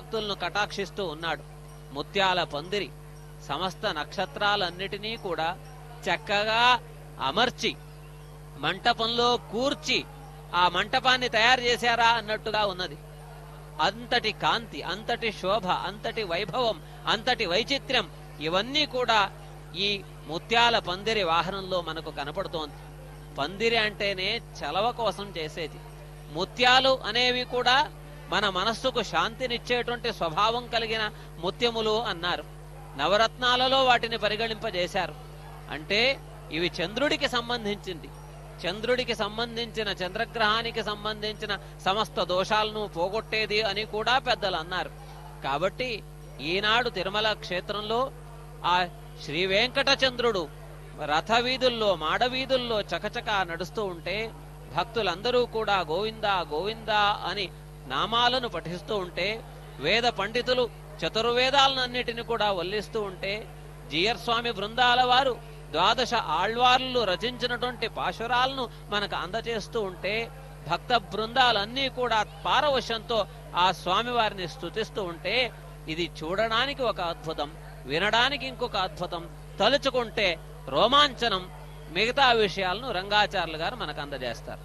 భక్తులను కటాక్షిస్తూ ఉన్నాడు ముత్యాల పందిరి సమస్త నక్షత్రాలన్నిటినీ కూడా చక్కగా అమర్చి మంటపంలో కూర్చి ఆ మంటపాన్ని తయారు చేశారా అన్నట్టుగా ఉన్నది అంతటి కాంతి అంతటి శోభ అంతటి వైభవం అంతటి వైచిత్ర్యం ఇవన్నీ కూడా ఈ ముత్యాల పందిరి వాహనంలో మనకు కనపడుతోంది పందిరి అంటేనే చలవ కోసం చేసేది ముత్యాలు అనేవి కూడా మన మనస్సుకు శాంతినిచ్చేటువంటి స్వభావం కలిగిన ముత్యములు అన్నారు నవరత్నాలలో వాటిని పరిగణింపజేశారు అంటే ఇవి చంద్రుడికి సంబంధించింది చంద్రుడికి సంబంధించిన చంద్రగ్రహానికి సంబంధించిన సమస్త దోషాలను పోగొట్టేది అని కూడా పెద్దలు అన్నారు కాబట్టి ఈనాడు తిరుమల క్షేత్రంలో ఆ శ్రీ వెంకటచంద్రుడు రథ వీధుల్లో మాడవీధుల్లో చకచక నడుస్తూ ఉంటే భక్తులందరూ కూడా గోవిందా గోవిందా అని నామాలను పఠిస్తూ ఉంటే వేద పండితులు చతుర్వేదాలన్నిటిని కూడా వల్లిస్తూ ఉంటే జియర్ స్వామి బృందాల వారు ద్వాదశ ఆళ్వార్లు రచించినటువంటి పాశురాలను మనకు అందజేస్తూ ఉంటే భక్త బృందాలన్నీ కూడా పారవశంతో ఆ స్వామివారిని స్తుతిస్తూ ఉంటే ఇది చూడడానికి ఒక అద్భుతం వినడానికి ఇంకొక అద్భుతం తలుచుకుంటే రోమాంచనం మిగతా విషయాలను రంగాచార్యులు గారు మనకు అందజేస్తారు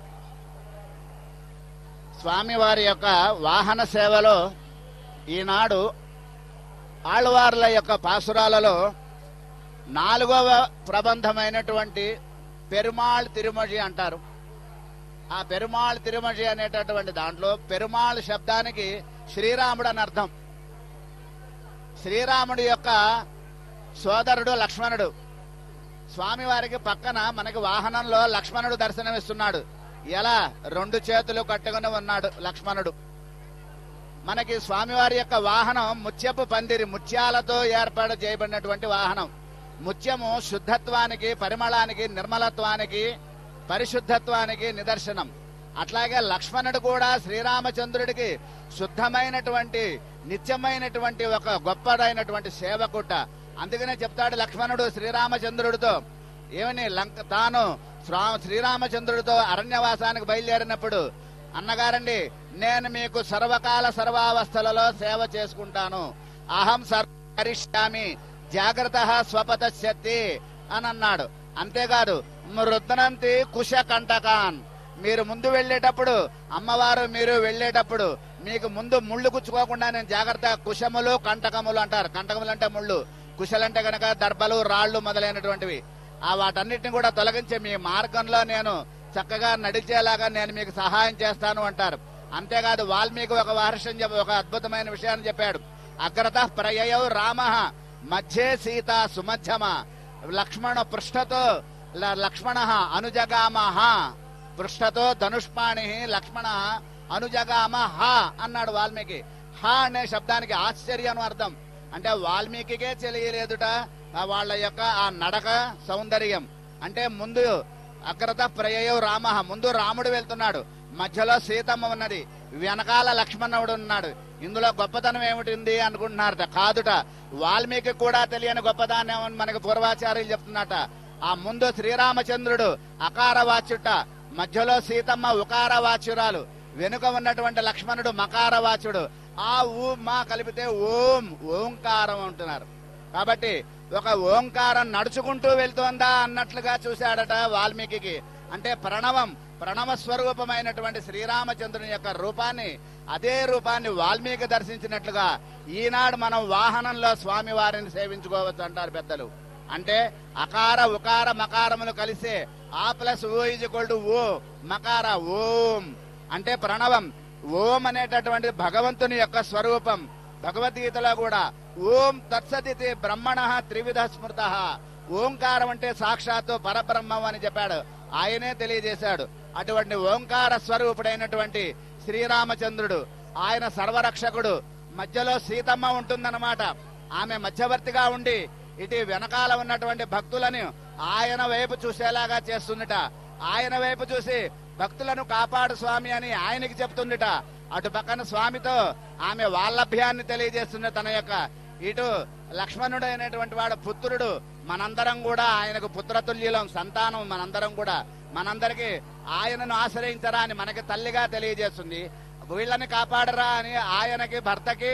స్వామివారి యొక్క వాహన సేవలో ఈనాడు ఆళ్వార్ల యొక్క పాసురాలలో నాలుగవ ప్రబంధమైనటువంటి పెరుమాళ్ తిరుమజి అంటారు ఆ పెరుమాళ్ తిరుమజి అనేటటువంటి దాంట్లో పెరుమాళ్ శబ్దానికి శ్రీరాముడు అని అర్థం శ్రీరాముడి యొక్క సోదరుడు లక్ష్మణుడు స్వామివారికి పక్కన మనకి వాహనంలో లక్ష్మణుడు దర్శనమిస్తున్నాడు ఎలా రెండు చేతులు కట్టుకుని ఉన్నాడు లక్ష్మణుడు మనకి స్వామివారి యొక్క వాహనం ముత్యపు పందిరి ముత్యాలతో ఏర్పాటు చేయబడినటువంటి వాహనం ముత్యము శుద్ధత్వానికి పరిమళానికి నిర్మలత్వానికి పరిశుద్ధత్వానికి నిదర్శనం అట్లాగే లక్ష్మణుడు కూడా శ్రీరామచంద్రుడికి శుద్ధమైనటువంటి నిత్యమైనటువంటి ఒక గొప్పదైనటువంటి సేవకుట అందుకనే చెప్తాడు లక్ష్మణుడు శ్రీరామచంద్రుడితో ఏమని లంక తాను శ్రా- శ్రీరామచంద్రుడితో అరణ్యవాసానికి బయలుదేరినప్పుడు అన్నగారండి నేను మీకు సర్వకాల సర్వావస్థలలో సేవ చేసుకుంటాను అహం సర్వరిష్యామి జాగ్రత్త స్వపతశక్తి అని అన్నాడు అంతేకాదు మృద్దనంతి కుశ కంటకాన్ మీరు ముందు వెళ్ళేటప్పుడు అమ్మవారు మీరు వెళ్ళేటప్పుడు మీకు ముందు ముళ్ళు గుచ్చుకోకుండా నేను జాగ్రత్త కుశములు కంటకములు అంటారు కంటకములు అంటే ముళ్ళు కుశలంటే గనక దర్భలు రాళ్ళు మొదలైనటువంటివి ఆ వాటన్నిటిని కూడా తొలగించి మీ మార్గంలో నేను చక్కగా నడిచేలాగా నేను మీకు సహాయం చేస్తాను అంటారు అంతేకాదు వాల్మీకి ఒక వార్షం చెప్ప ఒక అద్భుతమైన విషయాన్ని చెప్పాడు అగ్రత ప్రయయౌ రామ మధ్యే సీత సుమధ్యమ లక్ష్మణ పృష్ఠతో ల- లక్ష్మణ అనుజగామహ పృష్ఠతో ధనుష్పాణి లక్ష్మణ అనుజగామ హ అన్నాడు వాల్మీకి హ అనే శబ్దానికి ఆశ్చర్యం అర్థం అంటే వాల్మీకికే తెలియలేదుట ఆ వాళ్ళ యొక్క ఆ నడక సౌందర్యం అంటే ముందు అగ్రత ప్రయయో రామ ముందు రాముడు వెళ్తున్నాడు మధ్యలో సీతమ్మ ఉన్నది వెనకాల లక్ష్మణుడు ఉన్నాడు ఇందులో గొప్పతనం ఏమిటి అనుకుంటున్నారట కాదుట వాల్మీకి కూడా తెలియని గొప్పదానం అని మనకి పూర్వాచార్యులు చెప్తున్నట ఆ ముందు శ్రీరామచంద్రుడు అకార వాచ్యుట మధ్యలో సీతమ్మ ఉకార వాచ్యురాలు వెనుక ఉన్నటువంటి లక్ష్మణుడు మకార వాచుడు ఆ ఊ మా కలిపితే ఓం ఓంకారం అంటున్నారు కాబట్టి ఒక ఓంకారం నడుచుకుంటూ వెళ్తోందా అన్నట్లుగా చూశాడట వాల్మీకి అంటే ప్రణవం ప్రణవ స్వరూపమైనటువంటి శ్రీరామచంద్రుని యొక్క రూపాన్ని అదే రూపాన్ని వాల్మీకి దర్శించినట్లుగా ఈనాడు మనం వాహనంలో స్వామి వారిని సేవించుకోవచ్చు అంటారు పెద్దలు అంటే అకార ఉకార మకారములు కలిసే ఆ ప్లస్ ఓ ఇజ్ టు ఓ మకార ఓం అంటే ప్రణవం ఓం అనేటటువంటి భగవంతుని యొక్క స్వరూపం భగవద్గీతలో కూడా ఓం తత్సదితి బ్రహ్మణ త్రివిధ స్మృత ఓంకారం అంటే సాక్షాత్తు పరబ్రహ్మం అని చెప్పాడు ఆయనే తెలియజేశాడు అటువంటి ఓంకార స్వరూపుడైనటువంటి శ్రీరామచంద్రుడు ఆయన సర్వరక్షకుడు మధ్యలో సీతమ్మ ఉంటుందన్నమాట ఆమె మధ్యవర్తిగా ఉండి ఇటు వెనకాల ఉన్నటువంటి భక్తులను ఆయన వైపు చూసేలాగా చేస్తుందిట ఆయన వైపు చూసి భక్తులను కాపాడు స్వామి అని ఆయనకి చెప్తుందిట అటు పక్కన స్వామితో ఆమె వాల్లభ్యాన్ని తెలియజేస్తుంది తన యొక్క ఇటు లక్ష్మణుడు అయినటువంటి వాడు పుత్రుడు మనందరం కూడా ఆయనకు పుత్రతుల్యులం సంతానం మనందరం కూడా మనందరికి ఆయనను ఆశ్రయించరా అని మనకి తల్లిగా తెలియజేస్తుంది వీళ్ళని కాపాడరా అని ఆయనకి భర్తకి